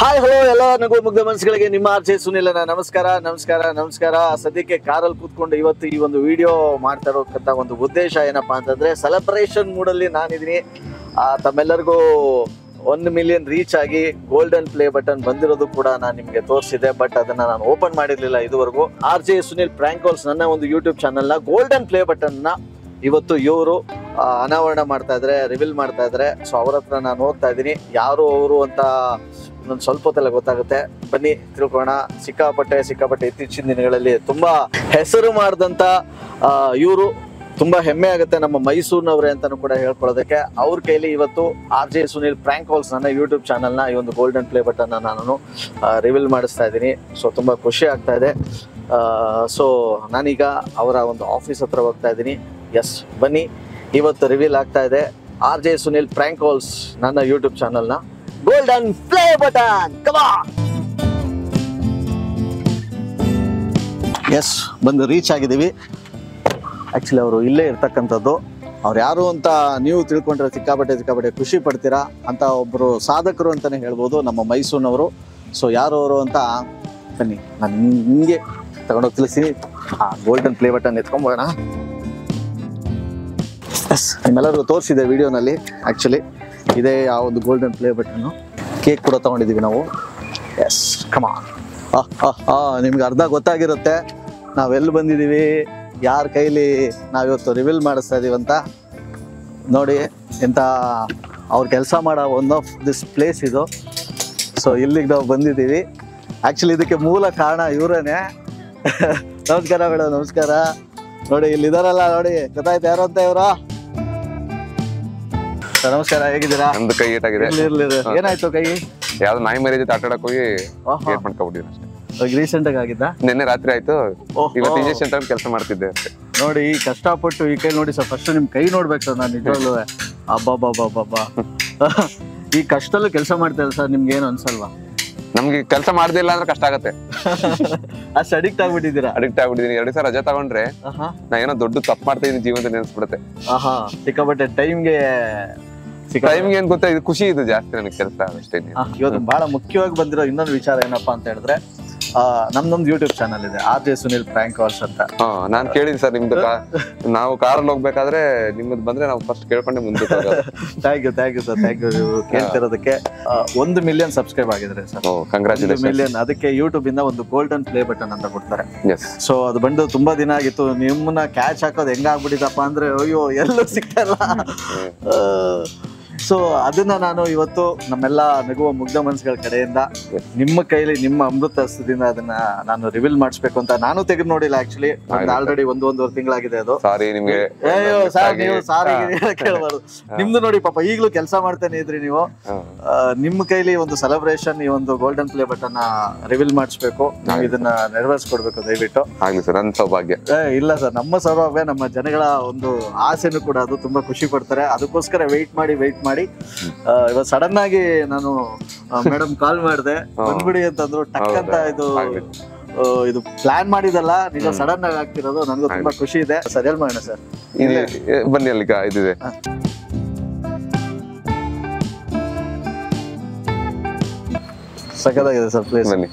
Hi hello ಎಲ್ಲ ನಗು ಮುಗ್ಧ ಮನಸ್ಸುಗಳಿಗೆ ನಿಮ್ಮ ಆರ್ಜೆ ಸುನಿಲನ ನಮಸ್ಕಾರ ನಮಸ್ಕಾರ ನಮಸ್ಕಾರ ಸದ್ಯಕ್ಕೆ ಕಾರಲ್ಲಿ ಕೂತ್ಕೊಂಡು ಇವತ್ತು ಈ ಒಂದು ವಿಡಿಯೋ ಮಾಡ್ತಾ ಇರೋಕ್ಕಂತ ಒಂದು ಉದ್ದೇಶ ಏನಪ್ಪಾ ಅಂತಂದ್ರೆ ಸೆಲೆಬ್ರೇಷನ್ ಮೂಡಲ್ಲಿ ನಾನಿದ್ದೀನಿ ಆ, ತಮ್ಮೆಲ್ಲರಿಗೂ ಒಂದು ಮಿಲಿಯನ್ ರೀಚ್ ಆಗಿ ಗೋಲ್ಡನ್ ಪ್ಲೇ ಬಟನ್ ಬಂದಿರೋದು ಕೂಡ ನಾನು ನಿಮಗೆ ತೋರಿಸಿದೆ ಬಟ್ ಅದನ್ನ ನಾನು ಓಪನ್ ಮಾಡಿರ್ಲಿಲ್ಲ ಇದುವರೆಗೂ ಆರ್ ಜೆ ಸುನಿಲ್ ಪ್ರಾಂಕೋಲ್ಸ್ ನನ್ನ ಒಂದು ಯೂಟ್ಯೂಬ್ ಚಾನಲ್ನ ಗೋಲ್ಡನ್ ಪ್ಲೇ ಬಟನ್ ನ ಇವತ್ತು ಇವರು ಅನಾವರಣ ಮಾಡ್ತಾ ಇದ್ರೆ ರಿವೀಲ್ ಮಾಡ್ತಾ ಇದ್ರೆ ಸೊ ಅವ್ರ ಹತ್ರ ನಾನು ಹೋಗ್ತಾ ಇದ್ದೀನಿ ಯಾರು ಅವರು ಅಂತ ಇನ್ನೊಂದು ಸ್ವಲ್ಪ ಹೊತ್ತಲ್ಲ ಗೊತ್ತಾಗುತ್ತೆ ಬನ್ನಿ ತಿಳ್ಕೊಳ್ಳೋಣ ಸಿಕ್ಕಾಪಟ್ಟೆ ಸಿಕ್ಕಾಪಟ್ಟೆ ಇತ್ತೀಚಿನ ದಿನಗಳಲ್ಲಿ ತುಂಬಾ ಹೆಸರು ಮಾಡಿದಂತ ಇವರು ತುಂಬಾ ಹೆಮ್ಮೆ ಆಗುತ್ತೆ ನಮ್ಮ ಮೈಸೂರಿನವ್ರೆ ಅಂತಾನು ಕೂಡ ಹೇಳ್ಕೊಳ್ಳೋದಕ್ಕೆ ಅವ್ರ ಕೈಲಿ ಇವತ್ತು R J Sunil prank calls ನನ್ನ ಯೂಟ್ಯೂಬ್ ಚಾನಲ್ನ ಈ ಒಂದು ಗೋಲ್ಡನ್ ಪ್ಲೇ ಬಟನ್ ನಾನು ರಿವೀಲ್ ಮಾಡಿಸ್ತಾ ಇದ್ದೀನಿ ಸೊ ತುಂಬಾ ಖುಷಿ ಆಗ್ತಾ ಇದೆ ಸೊ ನಾನೀಗ ಅವರ ಒಂದು ಆಫೀಸ್ ಹತ್ರ ಹೋಗ್ತಾ ಇದ್ದೀನಿ ಎಸ್ ಬನ್ನಿ ಇವತ್ತು ರಿವೀಲ್ ಆಗ್ತಾ ಇದೆ R J Sunil prank calls ನನ್ನ ಯೂಟ್ಯೂಬ್ ಚಾನಲ್ನ ಗೋಲ್ಡನ್ ಪ್ಲೇ ಬಟನ್ ಕಮಾ ಎಸ್ ಬಂದು ರೀಚ್ ಆಗಿದ್ದೀವಿ ಆ್ಯಕ್ಚುಲಿ ಅವರು ಇಲ್ಲೇ ಇರ್ತಕ್ಕಂಥದ್ದು ಅವ್ರು ಯಾರು ಅಂತ ನೀವು ತಿಳ್ಕೊಂಡ್ರೆ ಸಿಕ್ಕಾಪಟ್ಟೆ ಸಿಕ್ಕಾಪಟ್ಟೆ ಖುಷಿ ಪಡ್ತೀರಾ ಅಂತ ಒಬ್ಬರು ಸಾಧಕರು ಅಂತಲೇ ಹೇಳ್ಬೋದು ನಮ್ಮ ಮೈಸೂರಿನವರು ಸೊ ಯಾರು ಅವರು ಅಂತ ಬನ್ನಿ ನಾನು ಹಿಂಗೆ ತಗೊಂಡೋಗಿ ತಿಳಿಸ್ತೀನಿ ಆ ಗೋಲ್ಡನ್ ಪ್ಲೇ ಬಟನ್ ಎತ್ಕೊಂಬೋಣ ಎಸ್ ನಿಮ್ಮೆಲ್ಲರಿಗೂ ತೋರಿಸಿದೆ ವಿಡಿಯೋನಲ್ಲಿ ಆ್ಯಕ್ಚುಲಿ ಇದೇ ಆ ಒಂದು ಗೋಲ್ಡನ್ ಪ್ಲೇ ಬಟನ್ನು ಕೇಕ್ ಕೂಡ ತೊಗೊಂಡಿದ್ದೀವಿ ನಾವು ಎಸ್ ಕಮಾ ನಿಮ್ಗೆ ಅರ್ಧ ಗೊತ್ತಾಗಿರುತ್ತೆ ನಾವೆಲ್ಲಿ ಬಂದಿದ್ದೀವಿ ಯಾರ ಕೈಲಿ ನಾವಿವತ್ತು ರಿವೀಲ್ ಮಾಡಿಸ್ತಾ ಇದೀವಿ ಅಂತ ನೋಡಿ ಎಂಥ ಅವ್ರು ಕೆಲಸ ಮಾಡೋ ಒನ್ ಆಫ್ ದಿಸ್ ಪ್ಲೇಸ್ ಇದು ಸೊ ಇಲ್ಲಿಗೆ ನಾವು ಬಂದಿದ್ದೀವಿ ಆ್ಯಕ್ಚುಲಿ ಇದಕ್ಕೆ ಮೂಲ ಕಾರಣ ಇವರೇನೆ ನಮಸ್ಕಾರ ಮೇಡಮ್ ನಮಸ್ಕಾರ ನೋಡಿ ಇಲ್ಲಿ ಇದಾರಲ್ಲ ನೋಡಿ ಗೊತ್ತಾಯ್ತು ಯಾರು ಅಂತ ಇವರು ಸರ್ ನಮಸ್ಕಾರ ಹೇಗಿದ್ದೀರಾ ನಮ್ದು ಕೈ ಏಟಾಗಿದೆ ಇರ್ಲಿ ಇರ್ಲಿ ಇರ್ಲಿ. ಏನಾಯ್ತು ಕೈ ಯಾವ್ದು ನಾಯಿ ಮರಿ ಜೊತೆ ಆಟ ಆಡಕ್ ಹೋಗಿ ಏಟ್ ಮಾಡ್ಕೊಬಿಟ್ಟಿನಿ ಅಷ್ಟೇ ರೀಸೆಂಟ್ ಆಗಿ ಆಗಿದ್ದ ನಿನ್ನೆ ರಾತ್ರಿ ಆಯ್ತು ಓಹೋ. ಇವತ್ತು ಇಂಜೆಕ್ಷನ್ ತಗೊಂಡು ಕೆಲಸ ಮಾಡ್ತಿದ್ದೆ ಅಷ್ಟೇ ನೋಡಿ ಈ ಕಷ್ಟಪಟ್ಟು ಈ ಕೈ ನೋಡಿ ಸರ್ ಫಸ್ಟ್ ನಿಮ್ ಕೈ ನೋಡ್ಬೇಕು ಸರ್ ನಾನು ನಿಜವಾಗ್ಲೂ ಅಬ್ಬಬ್ಬಬ್ಬಬ್ಬ ಈ ಕಷ್ಟದಲ್ಲೂ ಕೆಲಸ ಮಾಡ್ತಾರೆ ಸರ್ ನಿಮ್ಗೆ ಏನು ಅನ್ಸಲ್ವಾ ನಮ್ಗೆ ಕೆಲಸ ಮಾಡ್ದಿಲ್ಲ ಅಂದ್ರೆ ಕಷ್ಟ ಆಗತ್ತೆ ಅಷ್ಟು ಅಡಿಕ್ಟ್ ಆಗ್ಬಿಟ್ಟಿದ್ದೀರಾ ಅಡಿಕ್ಟ್ ಆಗ್ಬಿಟ್ಟಿದೀನಿ ಎರಡು ದಿವಸ ರಜೆ ತಗೊಂಡ್ರೆ ಆಹಾ ನಾ ಏನೋ ದೊಡ್ಡ ತಪ್ಪು ಮಾಡ್ತಾ ಇದೀನಿ ಜೀವನದ ನೆನ್ಸ್ಬಿಡುತ್ತೆ ಆಹಾ ಸಿಕ್ಕಾಪಟ್ಟೆ ಟೈಮ್ಗೆ ಟೈಮ್ಗೆ ಏನ್ ಗೊತ್ತಾ ಇದು ಖುಷಿ ಇದು ಜಾಸ್ತಿ ನನಗೆ ಕೆಲಸ ಅಷ್ಟೇ ಇವತ್ತು ಬಹಳ ಮುಖ್ಯವಾಗಿ ಬಂದಿರೋ ಇನ್ನೊಂದು ವಿಚಾರ ಏನಪ್ಪಾ ಅಂತ ಹೇಳಿದ್ರೆ ಆ, ನಮ್ದೊಂದು ಯೂಟ್ಯೂಬ್ ಚಾನಲ್ ಇದೆ R J Sunil prank calls ಅಂತ ಹಾ ನಾನ್ ಕೇಳಿದ್ ಸರ್ ನಿಮ್ದು ಕಾ- ನಾವು ಕಾರಲ್ಲಿ ಹೋಗ್ಬೇಕಾದ್ರೆ ನಿಮ್ಮದ್ ಬಂದ್ರೆ ನಾವು ಫಸ್ಟ್ ಕೇಳ್ಕೊಂಡೆ ಮುಂದೆ thank you thank you sir thank you ನೀವು ಕೇಳ್ತಿರೋದಕ್ಕೆ ಆ, ಒಂದು ಮಿಲಿಯನ್ ಸಬ್ಸ್ಕ್ರೈಬ್ ಆಗಿದ್ರೆ ಸರ್ ಓ ಒಂದು ಕಂಗ್ರಾಚುಲೇಷನ್ ಮಿಲಿಯನ್ ಅದಕ್ಕೆ ಯೂಟ್ಯೂಬ್ ಇಂದ ಒಂದು ಗೋಲ್ಡನ್ ಪ್ಲೇ ಬಟನ್ ಅಂತ ಕೊಡ್ತಾರೆ ಎಸ್ ಸೊ ಅದು ಬಂದು ತುಂಬಾ ದಿನ ಆಗಿತ್ತು ನಿಮ್ಮನ್ನ ಕ್ಯಾಚ್ ಹಾಕೋದು ಹೆಂಗಾಗ್ಬಿಟ್ಟಿದಪ್ಪ ಅಂದ್ರೆ ಅಯ್ಯೋ ಎಲ್ಲೂ ಸಿಗ್ತಲ್ಲ ಸೊ ಅದನ್ನ ನಾನು ಇವತ್ತು ನಮ್ಮೆಲ್ಲ ನಗುವ ಮುಗ್ಧ ಮನಸ್ಸುಗಳ ಕಡೆಯಿಂದ ನಿಮ್ಮ ಕೈಲಿ ನಿಮ್ಮ ಅಮೃತ ಹಸ್ತದಿಂದ ಅದನ್ನ ನಾನು ರಿವೀಲ್ ಮಾಡಿಸ್ಬೇಕು ಅಂತ ನಾನು ತೆಗೆದು ನೋಡಿಲ್ಲ ಆಕ್ಚುಲಿ ಆಯ್ತು. ಆಲ್ರೆಡಿ ಒಂದು ಒಂದೂವರೆ ತಿಂಗಳಾಗಿದೆ ಅದು ಸಾರಿ ನಿಮ್ಗೆ ಅಯ್ಯೋ ಸರ್ ನೀವು ಸಾರಿ ಹಾ. ಕೇಳಬಾರ್ದು ನಿಮ್ದು ನೋಡಿ ಪಾಪ ಈಗಲೂ ಕೆಲಸ ಮಾಡ್ತಾನೆ ಇದ್ರಿ ನೀವು ಹಾ. ಆ, ನಿಮ್ಮ ಕೈಲಿ ಒಂದು ಸೆಲೆಬ್ರೇಷನ್ ಈ ಒಂದು ಗೋಲ್ಡನ್ ಪ್ಲೇ ಬಟನ್ ರಿವೀಲ್ ಮಾಡಿಸ್ಬೇಕು ನೀವು ಇದನ್ನ ನೆರವೇರಿಸ್ಕೊಡ್ಬೇಕು ದಯವಿಟ್ಟು ಆಗ್ಲಿ ಸರ್ ನನ್ ಸೌಭಾಗ್ಯ ಏ, ಇಲ್ಲ ಸರ್ ನಮ್ಮ ಸೌರಭ್ಯ ನಮ್ಮ ಜನಗಳ ಒಂದು ಆಸೆನೂ ಕೂಡ ಅದು ತುಂಬಾ ಖುಷಿ ಪಡ್ತಾರೆ ಅದಕ್ಕೋಸ್ಕರ ವೆಯ್ಟ್ ಮಾಡಿ ವೆಯ್ಟ್ ಮಾಡಿ ಆ, ಇವತ್ತು ಸಡನ್ ಆಗಿ ನಾನು ಮೇಡಮ್ ಕಾಲ್ ಮಾಡಿದೆ ಹಾ. ಬಂದ್ಬಿಡಿ ಅಂತಂದ್ರು ಟಕ್ ಅಂತ ಹೌದಾ? ಇದು ಆಗ್ಲಿ. ಆ, ಇದು ಪ್ಲಾನ್ ಮಾಡಿದಲ್ಲ ನಿಜ ಹ್ಮ್. ಸಡನ್ ಆಗಿ ಆಗ್ತಿರೋದು ನನಗೂ ತುಂಬಾ ಖುಷಿ ಇದೆ ಸರ್ ಎಲ್ ಮಾಡೋಣ ಸರ್ ಇಲ್ಲಿ ಏ, ಬನ್ನಿ ಅಲ್ಲಿ ಗ- ಇದಿದೆ ಸಖತ್ತಾಗಿದೆ ಸರ್ ಪ್ಲೇಸ್ ಬನ್ನಿ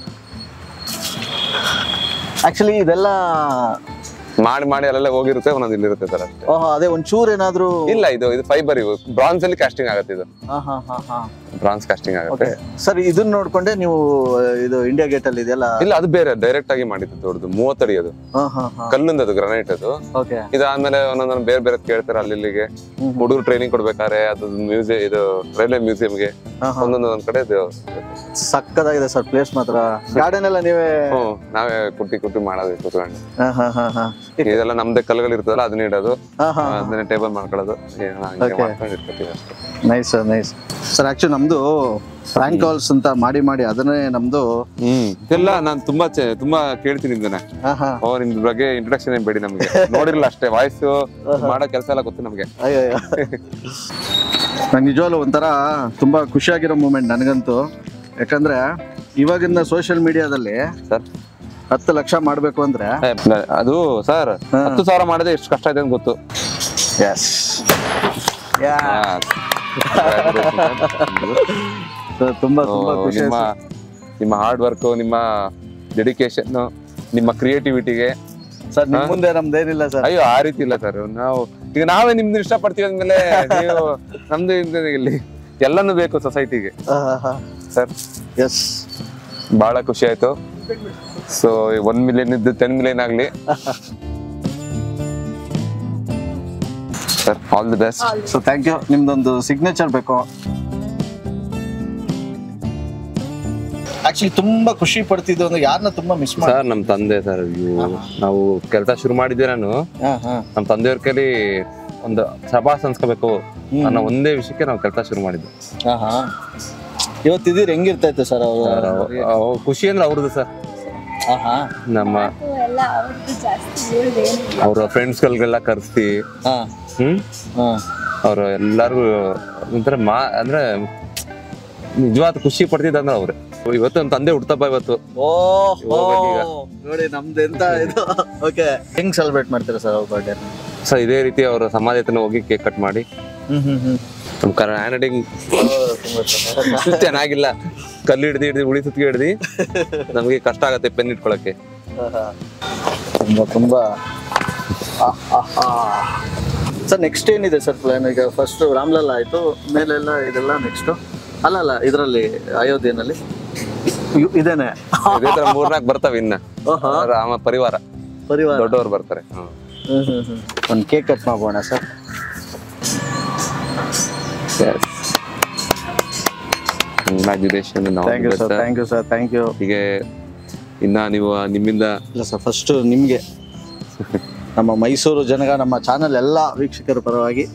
ಆಕ್ಚುಲಿ ಇದೆಲ್ಲ ಮಾಡಿ ಮಾಡಿ ಅಲ್ಲೆಲ್ಲ ಹೋಗಿರುತ್ತೆ ಒಂದೊಂದು ಇಲ್ಲಿರುತ್ತೆ ಸರ್ ಅಷ್ಟೇ ಓಹೋ ಅದೇ ಒಂಚೂರು ಏನಾದ್ರು ಇಲ್ಲ ಇದು ಇದು ಫೈಬರ್ ಇವು ಬ್ರಾನ್ಸ್ ಅಲ್ಲಿ ಕಾಸ್ಟಿಂಗ್ ಆಗುತ್ತೆ ಇದು ಹಾ ಹಾ ಹಾ ಹಾ ಬ್ರಾನ್ಸ್ ಕಾಸ್ಟಿಂಗ್ ಆಗುತ್ತೆ ಓಕೆ ಸರ್ ಇದನ್ನ ನೋಡ್ಕೊಂಡೆ ನೀವು ಇದು ಇಂಡಿಯಾ ಗೇಟ್ ಅಲ್ಲಿ ಇದೆಯಲ್ಲ ಇಲ್ಲ ಅದು ಬೇರೆ ಡೈರೆಕ್ಟ್ ಆಗಿ ಮಾಡಿದ್ದು ದೊಡ್ಡದು ಮೂವತ್ತಡಿ ಅದು ಹಾ ಹಾ ಹಾ ಕಲ್ಲಿಂದ ಅದು ಗ್ರಾನೈಟ್ ಅದು ಓಕೆ ಇದಾದ್ಮೇಲೆ ಒಂದೊಂದೊಂದು ಬೇರೆ ಬೇರೆ ಕೇಳ್ತಾರೆ ಅಲ್ಲಿ ಇಲ್ಲಿಗೆ ಹುಡುಗರು ಟ್ರೈನಿಂಗ್ ಕೊಡ್ಬೇಕಾದ್ರೆ ಅದು ಮ್ಯೂಸಿಯಂ ಇದು ರೈಲ್ವೆ ಮ್ಯೂಸಿಯಂಗೆ ಒಂದೊಂದು ಒಂದೊಂದ್ ಕಡೆ ಇದು ಸಕ್ಕದಾಗಿದೆ ಸರ್ ಪ್ಲೇಸ್ ಮಾತ್ರ ಗಾರ್ಡನ್ ಎಲ್ಲ ನೀವೇ ಹ್ಮ್ ನಾವೇ ಕುಟ್ಟಿ ಕುಟ್ಟಿ ಮಾಡೋದು ಕುತ್ಕೊಂಡು ಹಾ ಹಾ ಹಾ ಹಾ ಇದೆಲ್ಲ ನಮ್ದೇ ಕಲ್ಲುಗಳು ಇರ್ತದಲ್ಲ ಅದನ್ನ ಇಡೋದು ಹಾ ಹಾ ಅದನ್ನ ಟೇಬಲ್ ಮಾಡ್ಕೊಳ್ಳೋದು ಏನೋ ಹಂಗೆ Okay. ಮಾಡ್ಕೊಂಡು ಇರ್ತೀವಿ ಅಷ್ಟೇ nice sir nice sir actually ನಮ್ದು ಫ್ರಾಂಕ್ ಕಾಲ್ಸ್ ಅಂತ ಮಾಡಿ ಮಾಡಿ ಅದನ್ನೇ ನಮ್ದು ಹ್ಮ್ ಇದೆಲ್ಲ ನಾನು ತುಂಬಾ ಚೆ- ತುಂಬಾ ಕೇಳ್ತೀನಿ ಇದನ್ನ ಹಾ ಹಾ ಓ ನಿಮ್ದ್ರ ಬಗ್ಗೆ ಇಂಟ್ರೊಡಕ್ಷನ್ ಏನ್ ಬೇಡಿ ನಮ್ಗೆ ನೋಡಿರಲ್ಲ ಅಷ್ಟೇ ವಾಯ್ಸ್ ಮಾಡೋ ಕೆಲಸ ಎಲ್ಲ ಗೊತ್ತು ನಮ್ಗೆ ಅಯ್ಯೋ ಅಯ್ಯೋ ನಂಗೆ ನಿಜವಾಗ್ಲೂ ಒಂಥರ ತುಂಬಾ ಖುಷಿಯಾಗಿರೋ ಮೂಮೆಂಟ್ ನನಗಂತೂ ಯಾಕಂದ್ರೆ ಇವಾಗಿನ ಸೋಷಿಯಲ್ ಮೀಡಿಯಾದಲ್ಲಿ ಸರ್ ಹತ್ತು ಲಕ್ಷ ಮಾಡ್ಬೇಕು ಅಂದ್ರೆ ಅದು ಸರ್ ಹಾ. ಹತ್ತು ಸಾವಿರ ಮಾಡಿದ್ರೆ ಎಷ್ಟು ಕಷ್ಟ ಇದೆ ಅಂತ ಗೊತ್ತು ಎಸ್ ಹಾ. ತುಂಬಾ ಓ, ತುಂಬಾ ಖುಷಿ ನಿಮ್ಮ ಆಯ್ತು. ನಿಮ್ಮ ಹಾರ್ಡ್ ವರ್ಕ್ ನಿಮ್ಮ ಡೆಡಿಕೇಶನ್ ನಿಮ್ಮ ಕ್ರಿಯೇಟಿವಿಟಿಗೆ ಸರ್ ನಿಮ್ ಮುಂದೆ ನಮ್ದೇನಿಲ್ಲ ಸರ್ ಅಯ್ಯೋ ಆ ರೀತಿ ಇಲ್ಲ ಸರ್ ನಾವು ಈಗ ನಾವೇ ನಿಮ್ದು ಇಷ್ಟಪಡ್ತೀವಿ ಅಂದ್ಮೇಲೆ ನೀವು ನಮ್ದು ಇದು ಇಲ್ಲಿ ಎಲ್ಲಾನು ಬೇಕು ಸೊಸೈಟಿಗೆ ಸರ್ ಎಸ್ ಬಹಳ ಖುಷಿ ಆಯ್ತು ಸೊ ಒನ್ ಮಿಲಿಯನ್ ಇದ್ದು ಟೆನ್ ಮಿಲಿಯನ್ ಆಗ್ಲಿ sir all the best so thank you ನಿಮ್ದೊಂದು ಸಿಗ್ನೇಚರ್ ಬೇಕು ಆಕ್ಚುಲಿ ತುಂಬಾ ಖುಷಿ ಪಡ್ತಿದ್ದು ಅಂದ್ರೆ ಯಾರನ್ನ ತುಂಬಾ ಮಿಸ್ ಮಾಡಿ ಸರ್ ನಮ್ ತಂದೆ ಸರ್ ಇವು ನಾವು ಕೆಲಸ ಶುರು ಮಾಡಿದ್ದೆ ನಾನು ಹಾ ಹಾ ನಮ್ಮ ತಂದೆಯವ್ರ ಕೈಲಿ ಒಂದು ಶಬಾಸ್ ಅನ್ಸ್ಕೋಬೇಕು ಅನ್ನೋ ಒಂದೇ ವಿಷಯಕ್ಕೆ ನಾವು ಕೆಲಸ ಶುರು ಮಾಡಿದ್ವಿ ಹಾ ಹಾ ಇವತ್ತಿದ್ದೀರಿ ಹೆಂಗಿರ್ತಾ ಇತ್ತು ಸರ್ ಸರ್, ಅವರು ಅವ್- ಅವ್ ಖುಷಿ ಅಂದ್ರೆ ಅವ್ರದ್ದು ಸರ್ ಹಾ ಹಾ ನಮ್ಮ ಎಲ್ಲ ಅವ್ರದ್ದು ಜಾಸ್ತಿ ಇವ್ರದ್ದೇನಿಲ್ಲ ಅವ್ರ ಫ್ರೆಂಡ್ಸ್ಗಳಿಗೆಲ್ಲ ಕರೆಸಿ ಹಾ ಹ್ಮ್ ಹಾ ಅವ್ರು ಎಲ್ಲಾರ್ಗು ಒಂಥರ ಮಾ ಅಂದ್ರೆ ನಿಜವಾದ ಖುಷಿ ಪಡ್ತಿದ್ದ ಅಂದ್ರೆ ಅವ್ರೆ ಇವತ್ತು ನಮ್ಮ ತಂದೆ ಹುಡ್ತಪ್ಪ ಇವತ್ತು ಓ ಇವಾಗ ಈಗ. ನೋಡಿ ನಮ್ದು ಎಂತ ಇದು ಓಕೆ ಹೆಂಗ್ ಸೆಲೆಬ್ರೇಟ್ ಮಾಡ್ತೀರಾ ಸರ್ ಅವ್ರ ಬರ್ಡೇ ಸೊ ಇದೇ ರೀತಿ ಅವ್ರ ಸಮಾಧಿ ಹತ್ರನ ಹೋಗಿ ಕೇಕ್ ಕಟ್ ಮಾಡಿ ಹ್ಮ್ ಹ್ಮ್ ಹ್ಮ್ ನಮ್ಮ ಕರ ಹ್ಯಾಂಡ್ ರೈಟಿಂಗ್ ಚೆನ್ನಾಗಿಲ್ಲ ಕಲ್ಲು ಹಿಡ್ದು ಹಿಡ್ದು ಉಳಿ ಸುತ್ತಿಗೆ ಹಿಡ್ದು ನಮಗೆ ಕಷ್ಟ ಆಗತ್ತೆ ಪೆನ್ ಇಟ್ಕೊಳಕ್ಕೆ ತುಂಬಾ ತುಂಬಾ ಸರ್ ನೆಕ್ಸ್ಟ್ ಏನಿದೆ ಸರ್ ಪ್ಲಾನ್ ಈಗ ಫಸ್ಟ್ ರಾಮ್ಲಲ್ಲ ಆಯ್ತು ಮೇಲೆಲ್ಲ ಇದೆಲ್ಲ ನೆಕ್ಸ್ಟ್ ಅಲ್ಲ ಅಲ್ಲ ಇದರಲ್ಲಿ ಅಯೋಧ್ಯೆನಲ್ಲಿ ಇ- ಇದೇನೆ ಇದೇ ತರ ಮೂರ್ನಾಲ್ಕು ಬರ್ತಾವೆ ಇನ್ನ ಓಹೋ ರಾಮ ಪರಿವಾರ ಪರಿವಾರ ದೊಡ್ಡವರು ಬರ್ತಾರೆ ಹ್ಮ್. ಹ್ಮ್ ಹ್ಮ್ ಹ್ಮ್ ಒಂದು ಕೇಕ್ ಕಟ್ ಮಾಡೋಣ sir Yes. Congratulations and all thank you the best, sir sir. Thank you sir thank you ಹೀಗೆ ಇನ್ನ ನೀವು ನಿಮ್ಮಿಂದ ಇಲ್ಲ ಸರ್ ಫಸ್ಟ್ ನಿಮಗೆ ನಮ್ಮ ಮೈಸೂರು ಜನಗ ನಮ್ಮ ಚಾನಲ್ ಎಲ್ಲ ವೀಕ್ಷಕರ ಪರವಾಗಿ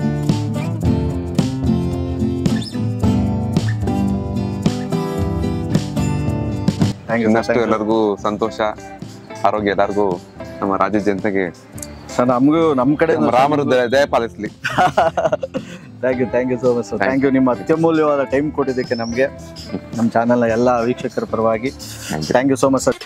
ಥ್ಯಾಂಕ್ ಯು ಇನ್ನಷ್ಟು ಎಲ್ಲರಿಗೂ ಸಂತೋಷ ಆರೋಗ್ಯ ಎಲ್ಲರಿಗೂ ನಮ್ಮ ರಾಜ್ಯ ಜನತೆಗೆ ಸರ್ ನಮಗೂ ನಮ್ಮ ಕಡೆ ನಮ್ಮ ರಾಮರು ದಯ ದಯ ಪಾಲಿಸ್ಲಿ thank you thank you so much sir thank you ನಿಮ್ಮ ಅತ್ಯಮೂಲ್ಯವಾದ ಟೈಮ್ ಕೊಟ್ಟಿದ್ದಕ್ಕೆ ನಮಗೆ ನಮ್ಮ ಚಾನಲ್ನ ಎಲ್ಲ ವೀಕ್ಷಕರ ಪರವಾಗಿ thank you so much sir